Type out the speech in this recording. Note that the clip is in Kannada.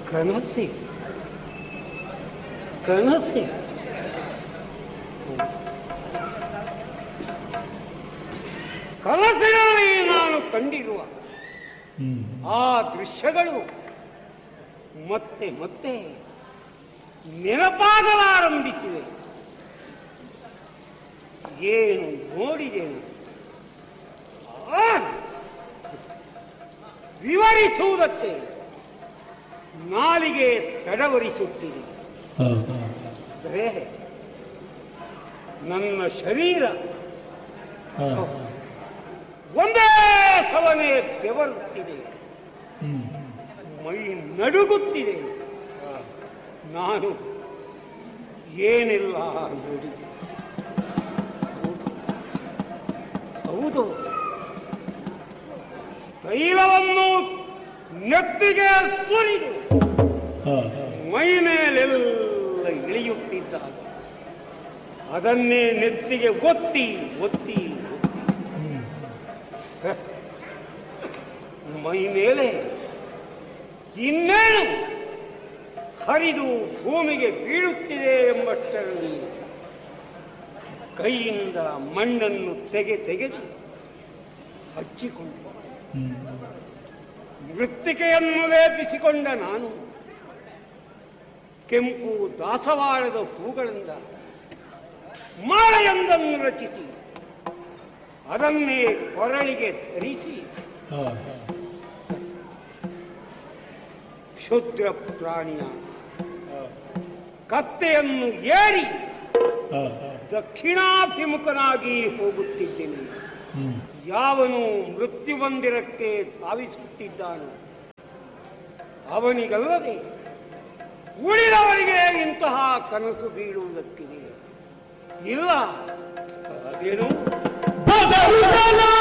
ಕನಸೆ ಕನಸೆ ಕನಸಿನಲ್ಲಿ ನಾನು ಕಂಡಿರುವ ಹ್ಮ್ ಆ ದೃಶ್ಯಗಳು ಮತ್ತೆ ಮತ್ತೆ ನೆನಪಾಗಲಾರಂಭಿಸಿವೆ ಏನು ನೋಡಿದೆನು ಆ! ವಿವರಿಸುವುದಕ್ಕೆ ನಾಲಿಗೆ ತಡವರಿಸುತ್ತಿದೆ ಹಾ, ಹಾ. ಅಂದರೆ ನನ್ನ ಶರೀರ ಹಾ, ಒಂದೇ ಸವನೆ ಬೆವರುತ್ತಿದೆ ಹ್ಮ್ ಮೈ ನಡುಗುತ್ತಿದೆ ನಾನು ಏನಿಲ್ಲ ನೋಡಿ ಹೌದು ತೈಲವನ್ನು ನೆತ್ತಿಗೆ ಸುರಿದು ಹಾ, ಮೈ ಮೇಲೆಲ್ಲ ಇಳಿಯುತ್ತಿದ್ದಾಗ ಅದನ್ನೇ ನೆತ್ತಿಗೆ ಒತ್ತಿ ಒತ್ತಿ ಹ್ಮ್ ಮೈ ಮೇಲೆ ಇನ್ನೇನು ಹರಿದು ಭೂಮಿಗೆ ಬೀಳುತ್ತಿದೆ ಎಂಬಷ್ಟರಲ್ಲಿ ಕೈಯಿಂದ ಮಣ್ಣನ್ನು ತೆಗೆ ತೆಗೆದು ಹಚ್ಚಿಕೊಂಡು ಹ್ಮ್ ಮೃತ್ತಿಕೆಯನ್ನು ಲೇಪಿಸಿಕೊಂಡ ನಾನು ಕೆಂಪು ದಾಸವಾಳದ ಹೂಗಳಿಂದ ಮಾಲೆಯೊಂದನ್ನು ರಚಿಸಿ ಅದನ್ನೇ ಕೊರಳಿಗೆ ಧರಿಸಿ ಹಾ, ಕ್ಷುದ್ರ ಪ್ರಾಣಿಯ ಕತ್ತೆಯನ್ನು ಏರಿ ಹಾ, ಹಾ. ದಕ್ಷಿಣಾಭಿಮುಖನಾಗಿ ಹೋಗುತ್ತಿದ್ದೇನೆ ಹ್ಮ್ ಯಾವನು ಮೃತ್ಯು ಮಂದಿರಕ್ಕೆ ಧಾವಿಸುತ್ತಿದ್ದಾನೋ ಅವನಿಗಲ್ಲದೆ ಉಳಿದವರಿಗೆ ಇಂತಹ ಕನಸು ಬೀಳುವುದಕ್ಕಿದೆ ಇಲ್ಲ ಅದೇನು ಬದಲುಗಳ